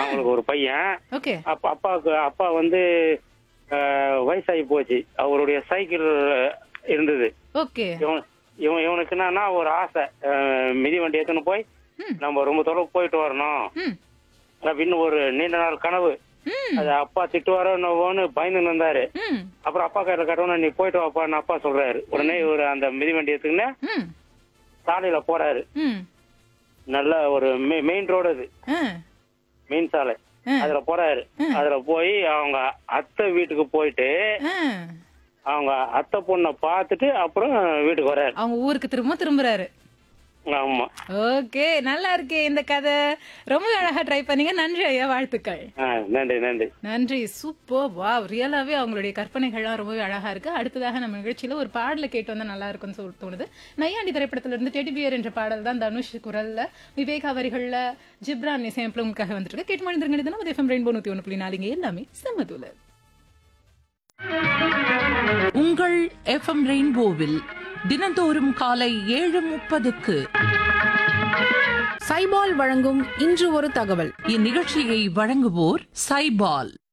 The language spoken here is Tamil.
அவங்களுக்கு ஒரு பையன் ஓகே அப்பா அப்பாவுக்கு அப்பா வந்து அஹ், வயசாகி போச்சு அவருடைய சைக்கிள் இருந்தது ஓகே இவன் இவன் இவனுக்கு என்னன்னா ஒரு ஆசை அஹ், மிதி வண்டி எடுத்துன்னு போய் ம். நம்ம ரொம்ப தொலைவு போயிட்டு வரணும் ம் அப்படின்னு ஒரு நீண்ட நாள் கனவு ம் அது அப்பா திட்டுவாரோ என்னவோன்னு பயந்து இருந்தாரு ம் அப்புறம் அப்பா கையில கட்டணும் நீ போயிட்டு வாப்பான்னு அப்பா சொல்றாரு உடனே இவர் அந்த மிதி வண்டி எடுத்துக்கின்னு ம் சாலையில போறாரு ம் நல்ல ஒரு மெயின் ரோடு அது ஆ மெயின் சாலை ஆ. அதுல போறாரு அதுல போய் அவங்க அத்தை வீட்டுக்கு போயிட்டு ஆ. அவங்க அத்தை பொண்ணை பார்த்துட்டு அப்புறம் வீட்டுக்கு வராரு அவங்க ஊருக்கு திரும்ப திரும்புறாரு ஆமா ஓகே நல்லா இருக்கே இந்த கதை ரொம்ப அழகா ட்ரை பண்ணீங்க நன்றி ஐயா வாழ்த்துக்கள் ஆ, நன்றி நன்றி நன்றி சூப்பர் வா ரியலாவே அவங்களுடைய கற்பனைகள்லாம் ரொம்பவே அழகா இருக்கு அடுத்ததாக நம்ம நிகழ்ச்சியில ஒரு பாடல கேட்டு வந்தா நல்லா இருக்கும்னு சொல்லி தோணுது நையாண்டி திரைப்படத்துல இருந்து டெடி பியர் என்ற பாடல் தான் தனுஷ் குரல்ல விவேக் அவர்கள்ல ஜிப்ரான் இசையமைப்புல உங்களுக்காக வந்துட்டு இருக்கு கேட்டு மனிதர்கள் இது எஃப்எம் ரெயின்போ நூத்தி ஒன்று புள்ளி நாலுங்க எல்லாமே செம்மதுல உங்கள் எஃப்எம் ரெயின்போவில் தினந்தோறும் காலை ஏழு முப்பதுக்கு சைபால் வழங்கும் இன்று ஒரு தகவல் இந்நிகழ்ச்சியை வழங்குவோர் சைபால்